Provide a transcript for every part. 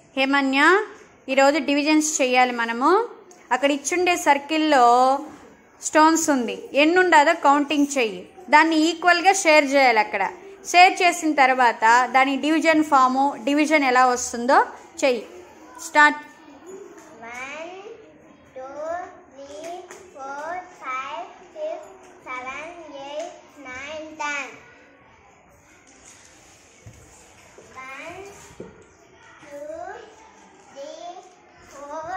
హేమన్య ఈరోజు డివిజన్స్ చేయాలి మనము అక్కడ ఇచ్చుండే సర్కిల్లో స్టోన్స్ ఉంది ఎన్ని ఉండదో కౌంటింగ్ చెయ్యి దాన్ని ఈక్వల్గా షేర్ చేయాలి అక్కడ షేర్ చేసిన తర్వాత దాని డివిజన్ ఫాము డివిజన్ ఎలా వస్తుందో చెయ్యి start One, two, three, four, five, six, seven, eight, nine, ten. One, two, three, four,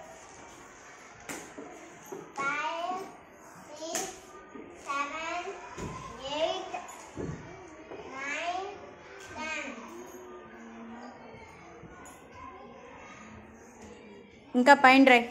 five, six, seven, eight, nine, ten. ఇంకా పైన రే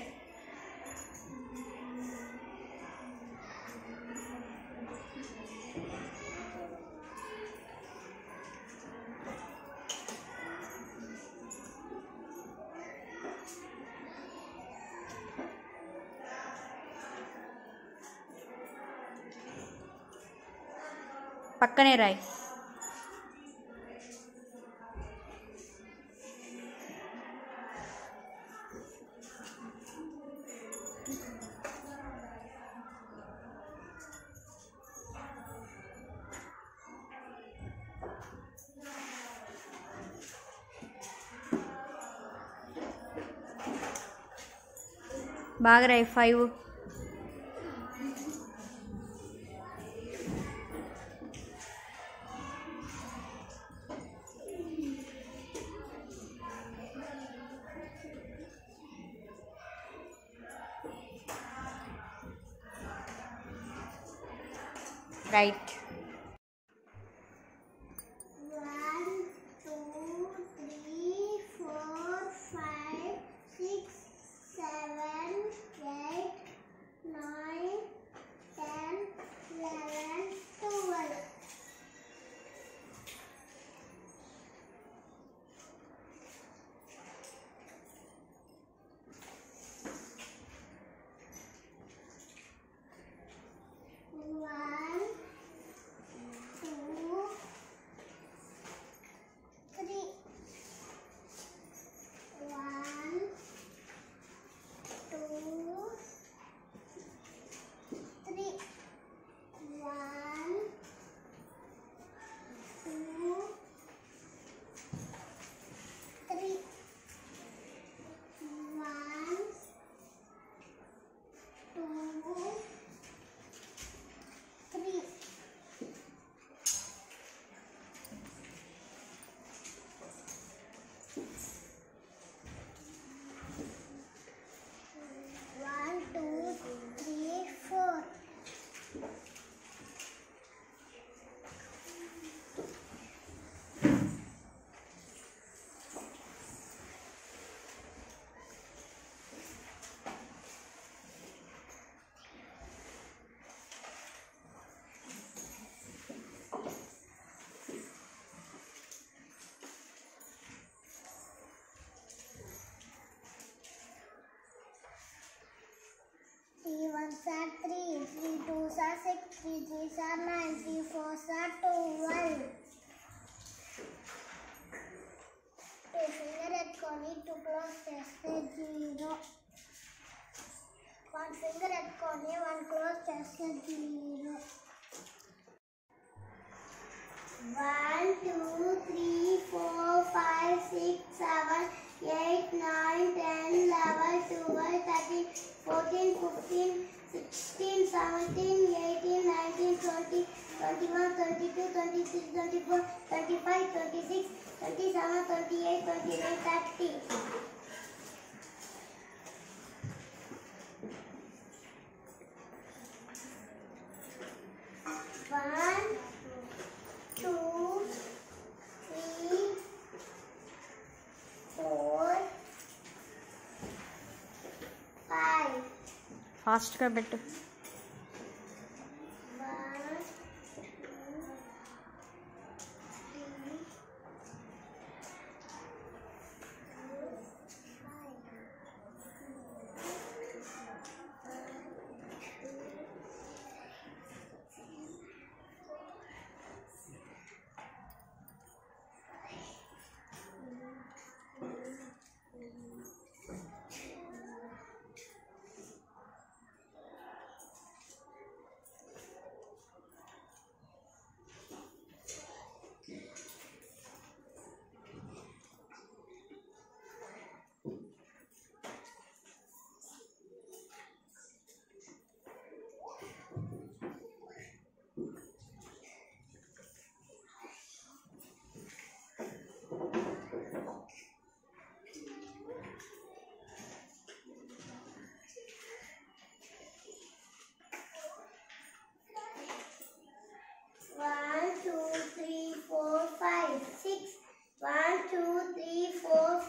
పక్కనే రాయి బాగా రాయి five right One, two, three, four, five, six, seven, eight, nine, ten, eleven, twelve. One, two, three. One, two, three. One, two, three. One, two, three. One, two, three, four. Three ones are three, three twos are six, three threes are nine, three fours are twelve. Two finger ఎత్తుకొని two close చేస్తే zero one finger ఎత్తుకొని one close చేస్తే zero one two three four five six seven eight nine ten eleven twelve thirteen fourteen fifteen sixteen seventeen eighteen nineteen twenty twenty one twenty two twenty three twenty four twenty five twenty six twenty seven twenty eight twenty nine thirty one two three four five ఫాస్ట్గా పెట్టు one two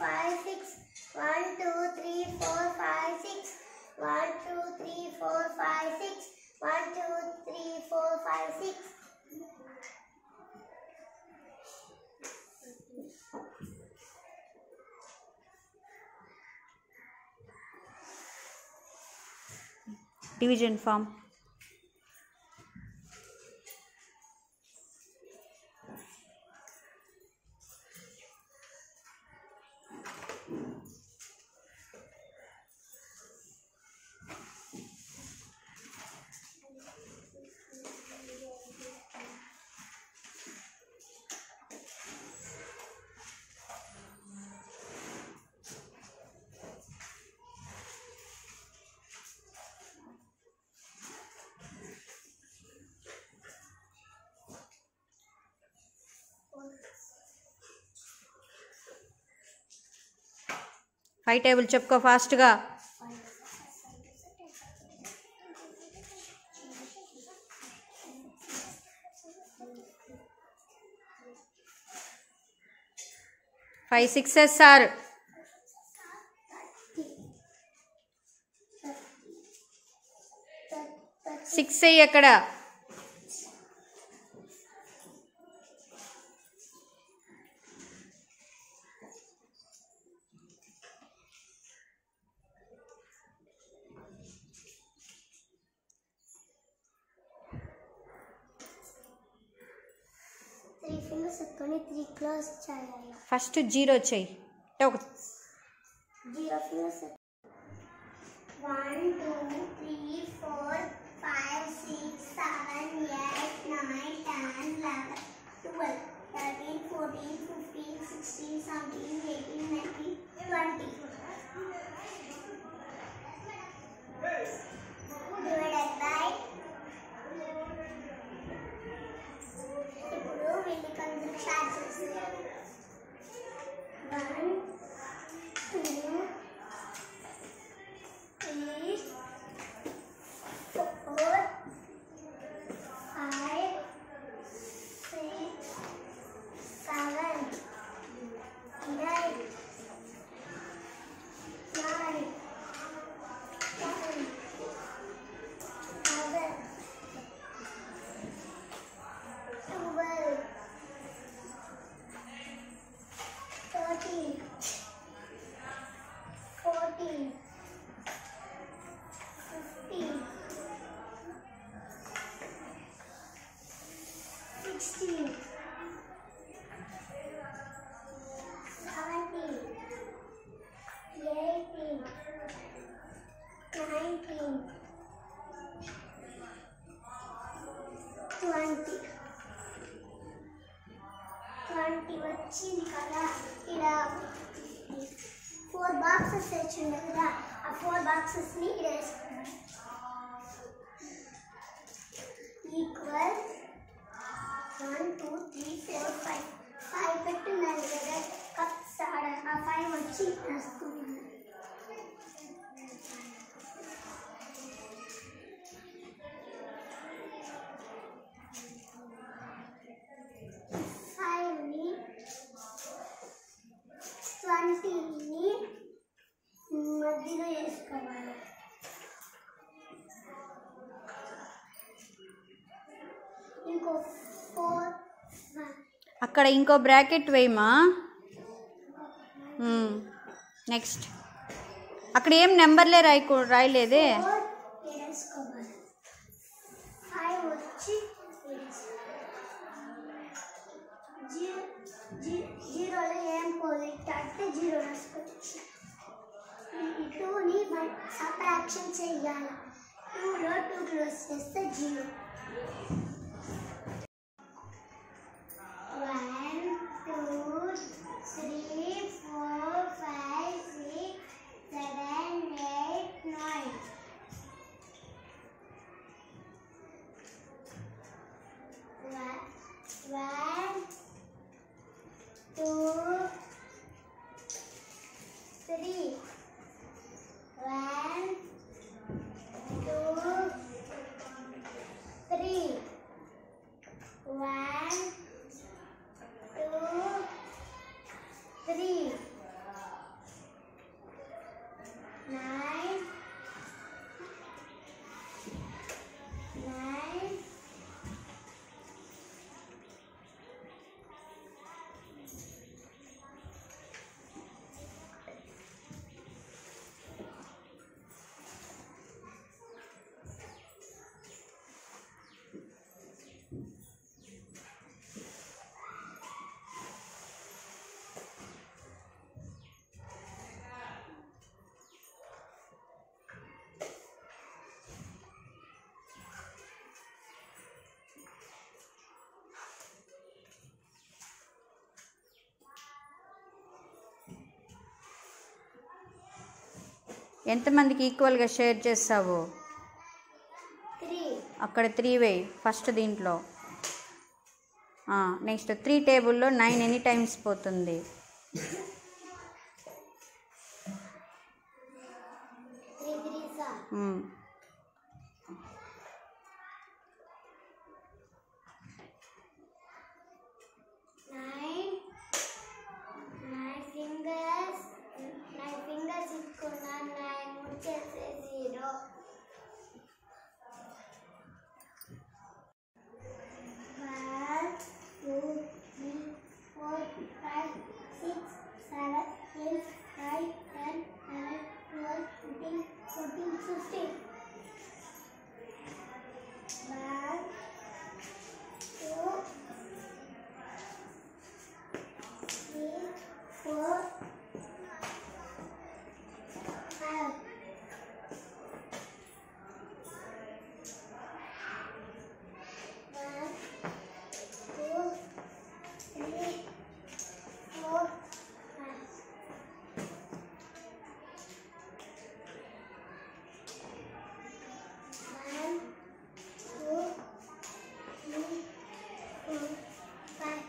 five, six. One, two, three, four, five, six. One, two, three, four, five, six. One, two, three, four, five, six. Division from five table చెప్పుకో ఫాస్ట్గా five sixes sir six అయ్యి అక్కడ three fingers ఎత్తుకొని three close చేయాలి first zero చెయ్యి అంటే ఒక zero fingers one two three four five six seven eight nine ten eleven twelve thirteen fourteen fifteen sixteen seventeen eighteen nineteen twenty divided by ఇప్పుడు వీళ్ళకి అందరికి షేర్ చేసేయాలి one two three, four, five, six, seven, eight, nine, ten, eleven, twelve, thirteen, fourteen. fifteen, sixteen, seventeen, eighteen, nineteen, twenty twenty వచ్చింది కదా ఇలా four boxes తెచ్చిండే కదా ఆ four బాక్సెస్ని ఇక్కడ వేసుకున్నాను equal one two three four five five పెట్టున్నారు కదా కప్స్ ఆడ ఆ ఫైవ్ వచ్చి వేసుకున్నాను ఫైవ్ని ట్వంటీని మధ్యలో వేసుకోవాలి ఇంకో ఫోర్ అక్కడ ఇంకో బ్రాకెట్ వేయమా నెక్స్ట్ అక్కడ ఏం నెంబర్లే రాయకూ రాయలేదే ఫోర్ వేసుకోవాలి ఫైవ్ వచ్చి జీరో జీరోలో ఏం పోదు ఇట్లా అంటే జీరో రాసుకోవచ్చు ఈ టూని సబ్ట్రాక్షన్ చెయ్యాలి టూలో టూ క్లోజ్ చేస్తే zero one two three four five six seven eight nine One, two, three. One, two, three. ఎంతమందికి ఈక్వల్గా షేర్ చేస్తావు త్రీ అక్కడ త్రీ వేయి ఫస్ట్ దీంట్లో నెక్స్ట్ త్రీ టేబుల్లో నైన్ ఎనీ టైమ్స్ పోతుంది three three sir hmm. Nine nine fingers nine fingers ఇచ్చుకున్నా nine వచ్చేసే zero one two three four five six seven eight nine ten eleven twelve thirteen fourteen fifteen one two three, four, five. One, two, three, four, five. One, two, three, four, five.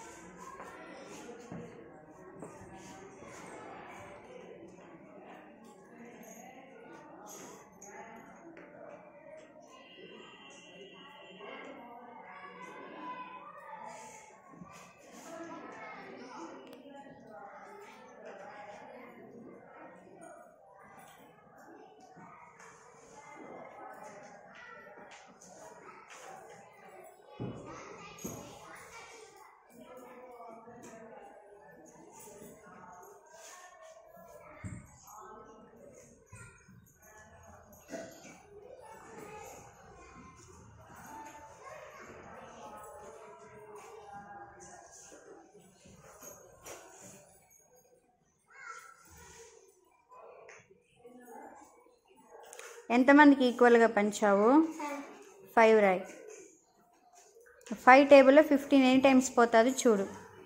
ఎంతమందికి ఈక్వల్గా పంచావు Five. Five రాయ్ five టేబుల్లో fifteen any times పోతుంది చూడు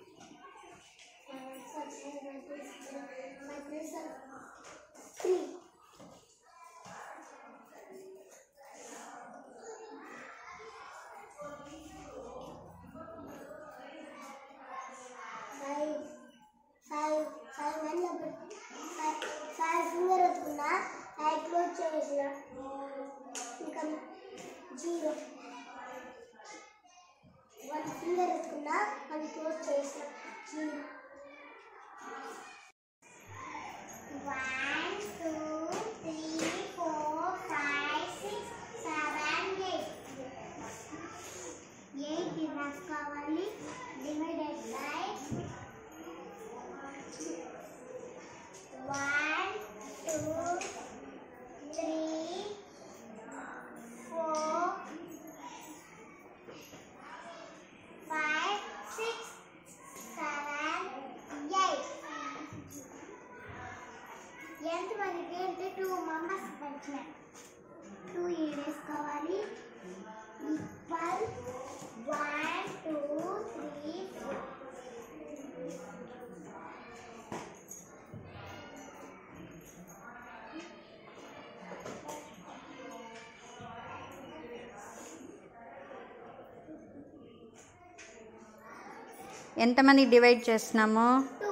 Three. Five. Five. Five వల్ల five. Five finger వస్తున్నా five close చేసిన ఇంకా జీరో వన్ ఫింగర్ వస్తున్నా వన్ క్లోజ్ చేసిన zero One, two, three, four, five, six, seven, eight. Eight రాసుకోవాలి divided by one two three four five six seven eight ఎంతమందికి అంటే two members పంచినాయి two వేసుకోవాలి equal one two three four ఎంతమంది divide చేస్తున్నాము